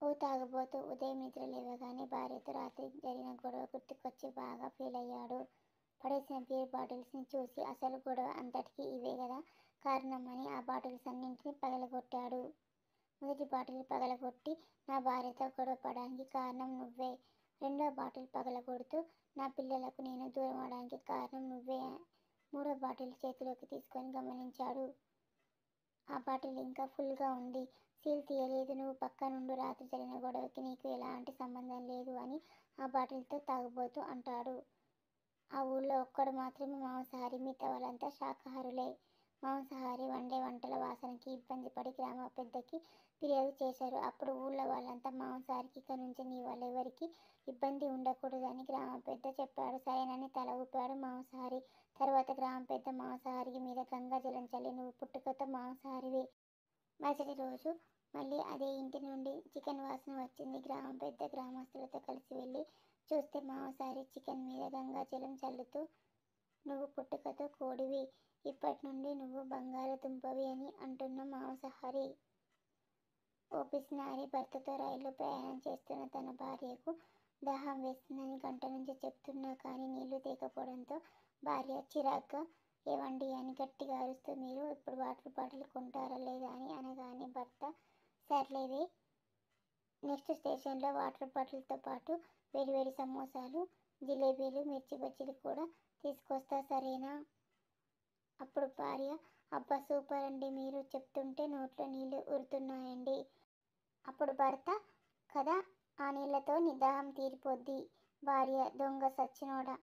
ఓ తాగుబోతు ఉదయం నిద్ర లేవగానే భార్యతో రాత్రి జరిగిన గొడవ గుర్తుకొచ్చి బాగా ఫీలయ్యాడు. పడేసిన బీర్ బాటిల్స్ ని చూసి అసలు గొడవ అంతటికీ ఇవే గదా కారణం అని ఆ బాటిల్స్ అన్నింటినీ పగలగొట్టాడు. మొదటి బాటిల్ పగలగొట్టి నా భార్యతో గొడవ పడడానికి కారణం నువ్వే. రెండో బాటిల్ పగలగొడుతూ నా పిల్లలకు నేను దూరమవడానికి కారణం నువ్వే మూడో బాటిల్ చేతిలోకి తీసుకుని గమనించాడు. ఆ బాటిల్ ఇంకా ఫుల్ గా వుంది. సీల్ తియ్యలేదు. నువ్వు పక్కనుండు. రాత్రి జరిగిన గొడవకి నీకు ఎలాంటి సంబంధం లేదు అని ఆ బాటిల్ తో తాగుబోతు అంటాడు. ఆ ఊళ్ళో ఒక్కడు మాత్రమే మాంసాహారి. మిగతా వాళ్ళంతా శాకాహారులే. మాంసాహారి వండే వంటల వాసనకి ఇబ్బందిపడి గ్రామ పెద్దకి ఫిర్యాదు చేశారు. అప్పుడు ఊళ్ళో వాళ్ళంతా మాంసాహారికి ఇక నుంచి నీ వల్ల ఎవరికీ ఇబ్బంది వుండకూడదు అని గ్రామపెద్ద చెప్పాడు. సరేనని తల ఊపాడు మాంసాహారి. తరువాత గ్రామపెద్ద మాంసాహారి మీద గంగాజలం చల్లి నువ్వు పుట్టుకతో మాంసాహారివే. మరుసటి రోజు మళ్ళీ అదే ఇంటి నుండి చికెన్ వాసన వచ్చింది. గ్రామపెద్ద గ్రామస్తులతో కలిసి వెళ్ళి చూస్తే మాంసాహారి చికెన్ మీద గంగాజలం చల్లుతూ నువ్వు పుట్టుకతో కోడివి. ఇప్పట్నుండి నువ్వు బంగాళదుంపవి అని అంటున్న మాంసాహారి. ఓ పిసినారి భర్తతో రైల్లో ప్రయాణం చేస్తున్న తన భార్యకు దాహం వేస్తుందని గంటనుంచి చెబుతున్నా కానీ నీళ్ళు తేకపోవడంతో భార్య చిరాగ్గా ఏవండీ అని గట్టిగా అరుస్తూ మీరు ఇప్పుడు వాటర్ బాటిల్ కొంటారా లేదా అని అనగానే భర్త సర్లేవే నెక్స్ట్ స్టేషన్ లో వాటర్ బాటిల్ తో పాటు వేడివేడి సమోసాలు, జిలేబీలు, మిర్చి బజ్జీలు కూడా తీసుకొస్తా సరేనా? అప్పుడు భార్య అబ్బ సూపరండీ మీరు చెప్తుంటే నోట్లో నీళ్ళు ఊరుతున్నాయండీ. అప్పుడు భర్త కదా ఆ నీళ్ళతో నీ దాహం తీరిపోద్ది. భార్య దొంగ సచ్చినోడా